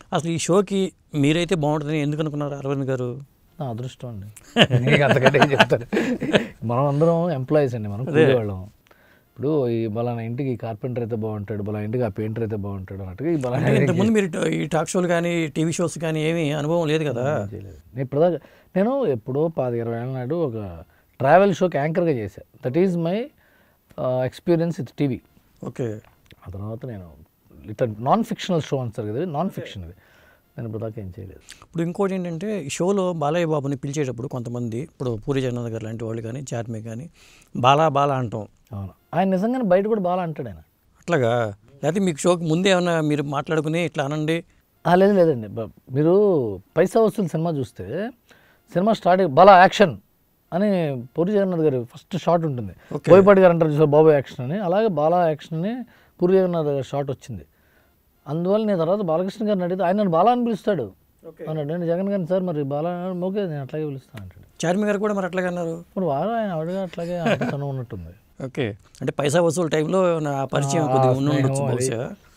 అసలు ఈ షోకి మీరైతే బాగుంటుందని ఎందుకు అనుకున్నారు అరవింద్ గారు నా అదృష్టం అండి నీకు అంతకంటే ఏం చెప్తాను మనం అందరం ఎంప్లాయీస్ అండి మనం కూలివాళ్ళం ఇప్పుడు ఈ బలానా ఇంటికి కార్పెంటర్ అయితే బాగుంటాడు బలా ఇంటికి ఆ పెయింటర్ అయితే బాగుంటాడు అన్నట్టుగా ఈ బలానా అంటే ఇంతకుముందు మీరు ఈ టాక్ షోలు కానీ టీవీ షోస్ కానీ ఏమీ అనుభవం లేదు కదా చేయలేదు నేను ఇప్పుడు దాకా నేను ఎప్పుడో పాది ఇరవై ఏళ్ళ నాడు ఒక ట్రావెల్ షోకి యాంకర్గా చేశాను that is my experience with TV okay ఆ తర్వాత నేను ఇట్లా నాన్ ఫిక్షనల్ షో అంటారు కదా నాన్ ఫిక్షన్ ఇది నేను ఇప్పుడు దాకా ఏం చేయలేదు ఇప్పుడు ఇంకోటి ఏంటంటే ఈ షోలో బాలయ్య బాబుని పిలిచేటప్పుడు కొంతమంది ఇప్పుడు పూరి జగన్నాథ్ గారు లాంటి వాళ్ళు కానీ చార్మి కానీ బాలా బాలా అంటాం అవును ఆయన నిజంగానే బయట కూడా బాగా అంటాడు ఆయన అట్లాగా లేకపోతే మీకు షోకి ముందే ఏమన్నా మీరు మాట్లాడుకుని ఇట్లా అనండి ఆ, లేదు లేదండి బ- మీరు పైసా వసూలు సినిమా చూస్తే సినిమా స్టార్ట్ బలా యాక్షన్ అని పూరి జగన్నాథ్ గారి ఫస్ట్ షాట్ ఉంటుంది Okay. బోయపాటి గారు అంటారు చూసారు బాబు యాక్షన్ అని అలాగే బాలా యాక్షన్ అని పూరి జగన్నాథ్ గారి షాట్ వచ్చింది అందువల్ల నేను తర్వాత బాలకృష్ణ గారిని అడిగితే ఆయన నన్ను బాలా అని పిలుస్తాడు అన్నాడు నేను జగన్ గారిని సార్ మరి బాలా ఓకే నేను అట్లాగే పిలుస్తాను అంటాడు చార్మి గారు కూడా మరి అట్లాగే అన్నారు ఇప్పుడు వారు ఆయన ఆవిడగా అట్లాగే అంతతనం ఉన్నట్టుంది ఓకే అంటే పైసా వసూలు టైంలో నా పరిచయం ఆ, కొద్దిగా ఉండి స్నేహం ఉండొచ్చు అది. బహుశా